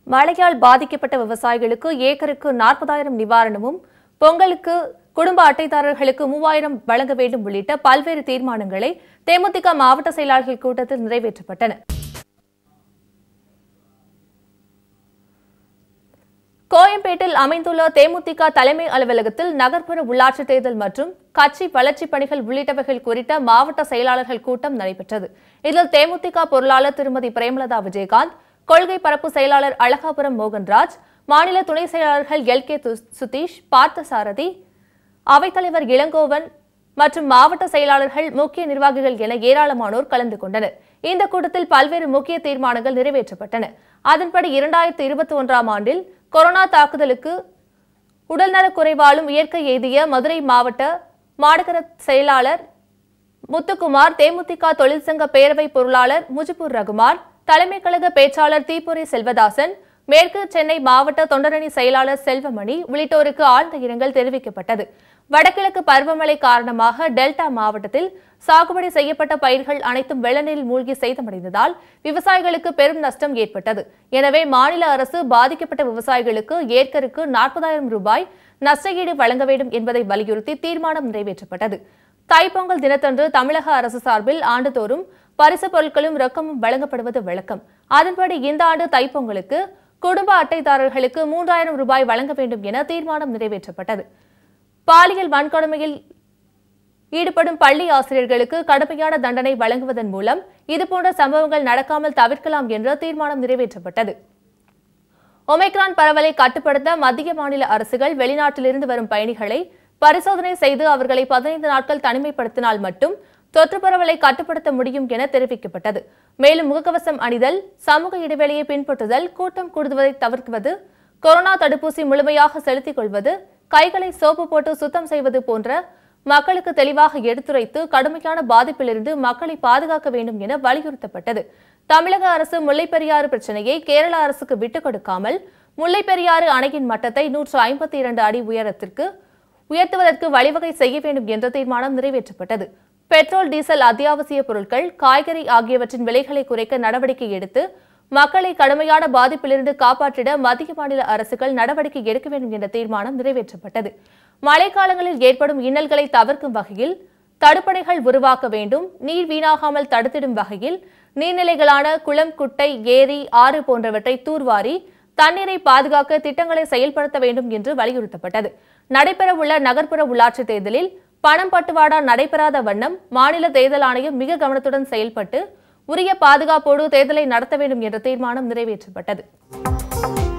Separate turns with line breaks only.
மழையால் பாதிக்கப்பட்ட விவசாயிகளுக்கு ஏக்கருக்கு நாற்பதாயிரம் நிவாரணமும் பொங்கலுக்கு குடும்ப அட்டைதாரர்களுக்கு மூவாயிரம் வழங்க வேண்டும் உள்ளிட்ட பல்வேறு தீர்மானங்களை தேமுதிக மாவட்ட செயலாளர்கள் கூட்டத்தில் நிறைவேற்றப்பட்டன கோயம்பேட்டில் அமைந்துள்ள தேமுதிக தலைமை அலுவலகத்தில் நகர்ப்புற உள்ளாட்சி தேர்தல் மற்றும் கட்சி வளர்ச்சிப் பணிகள் உள்ளிட்டவைகள் குறித்த மாவட்ட செயலாளர்கள் கூட்டம் நடைபெற்றது இதில் தேமுதிக பொருளாளர் திருமதி பிரேமலதா விஜயகாந்த் கொள்கை பரப்பு செயலாளர் அழகாபுரம் மோகன்ராஜ் மாநில துணை செயலாளர்கள் எல் கே சுதீஷ் பார்த்தசாரதி அவைத்தலைவர் இளங்கோவன் மற்றும் மாவட்ட செயலாளர்கள் முக்கிய நிர்வாகிகள் என ஏராளமானோர் கலந்து கொண்டனர் இந்த கூட்டத்தில் பல்வேறு முக்கிய தீர்மானங்கள் நிறைவேற்றப்பட்டன அதன்படி இரண்டாயிரத்தி இருபத்தி ஒன்றாம் ஆண்டில் கொரோனா தாக்குதலுக்கு உடல்நலக் குறைவாலும் இயற்கை எய்திய மதுரை மாவட்ட மாநகர செயலாளர் முத்துக்குமார் தேமுதிக தொழிற்சங்க பேரவை பொருளாளர் முஜிபுர் ரகுமான் தலைமை கழக பேச்சாளர் தீபுரி செல்வதாசன் மேற்கு சென்னை மாவட்ட தொண்டரணி செயலாளர் செல்வமணி உள்ளிட்டோருக்கு ஆழ்ந்த இரங்கல் தெரிவிக்கப்பட்டது வடகிழக்கு பருவமழை காரணமாக டெல்டா மாவட்டத்தில் சாகுபடி செய்யப்பட்ட பயிர்கள் அனைத்தும் வெள்ளநீரில் மூழ்கி சேதமடைந்ததால் விவசாயிகளுக்கு பெரும் நஷ்டம் ஏற்பட்டது எனவே மாநில அரசு பாதிக்கப்பட்ட விவசாயிகளுக்கு ஏக்கருக்கு நாற்பதாயிரம் ரூபாய் நஷ்டஈடு வழங்க வேண்டும் என்பதை வலியுறுத்தி தீர்மானம் நிறைவேற்றப்பட்டது தைப்பொங்கல் தினத்தன்று தமிழக அரசு சார்பில் ஆண்டுதோறும் பரிசு பொருட்களும் ரொக்கமும் வழங்கப்படுவது வழக்கம் அதன்படி இந்த ஆண்டு தைப்பொங்கலுக்கு குடும்ப அட்டைதாரர்களுக்கு மூன்றாயிரம் ரூபாய் வழங்க வேண்டும் என தீர்மானம் நிறைவேற்றப்பட்டது பாலியல் வன்கொடுமையில் ஈடுபடும் பள்ளி ஆசிரியர்களுக்கு கடுமையான தண்டனை வழங்குவதன் மூலம் இதுபோன்ற சம்பவங்கள் நடக்காமல் தவிர்க்கலாம் என்ற தீர்மானம் நிறைவேற்றப்பட்டது ஒமைக்ரான் பரவலை கட்டுப்படுத்த மத்திய மாநில அரசுகள் வெளிநாட்டிலிருந்து வரும் பயணிகளை பரிசோதனை செய்து அவர்களை பதினைந்து நாட்கள் தனிமைப்படுத்தினால் மட்டும் தொற்று பரவலை கட்டுப்படுத்த முடியும் என தெரிவிக்கப்பட்டது மேலும் முகக்கவசம் அணிதல் சமூக இடைவெளியை பின்பற்றுதல் கூட்டம் கூடுவதை தவிர்க்குவது கொரோனா தடுப்பூசி முழுமையாக செலுத்திக் கொள்வது கைகளை சோப்பு போட்டு சுத்தம் செய்வது போன்ற மக்களுக்கு தெளிவாக எடுத்துரைத்து கடுமையான பாதிப்பிலிருந்து மக்களை பாதுகாக்க வேண்டும் என வலியுறுத்தப்பட்டது தமிழக அரசு முல்லைப்பெரியாறு பிரச்சனையை கேரள அரசுக்கு விட்டுக் கொடுக்காமல் முல்லைப்பெரியாறு அணையின் மட்டத்தை நூற்று ஐம்பத்தி இரண்டு அடி உயரத்திற்கு உயர்த்துவதற்கு வழிவகை செய்ய வேண்டும் என்ற தீர்மானம் நிறைவேற்றப்பட்டது பெட்ரோல் டீசல் அத்தியாவசிய பொருட்கள் காய்கறி ஆகியவற்றின் விலைகளை குறைக்க நடவடிக்கை எடுத்து மக்களை கடுமையான பாதிப்பிலிருந்து காப்பாற்றிட மத்திய மாநில அரசுகள் நடவடிக்கை எடுக்க வேண்டும் என்ற தீர்மானம் நிறைவேற்றப்பட்டது மழைக்காலங்களில் ஏற்படும் இன்னல்களை தவிர்க்கும் வகையில் தடுப்பணைகள் உருவாக்க வேண்டும் நீர் வீணாகாமல் தடுத்திடும் வகையில் நீர்நிலைகளான குளம் குட்டை ஏரி ஆறு போன்றவற்றை தூர்வாரி தண்ணீரை பாதுகாக்க திட்டங்களை செயல்படுத்த வேண்டும் என்று வலியுறுத்தப்பட்டது நடைபெறவுள்ள நகர்ப்புற உள்ளாட்சி தேர்தலில் பணம் பட்டுவாடா நடைபெறாத வண்ணம் மாநில தேர்தல் ஆணையம் மிக கவனத்துடன் செயல்பட்டு உரிய பாதுகாப்போடு தேர்தலை நடத்த வேண்டும் என்ற தீர்மானம் நிறைவேற்றப்பட்டது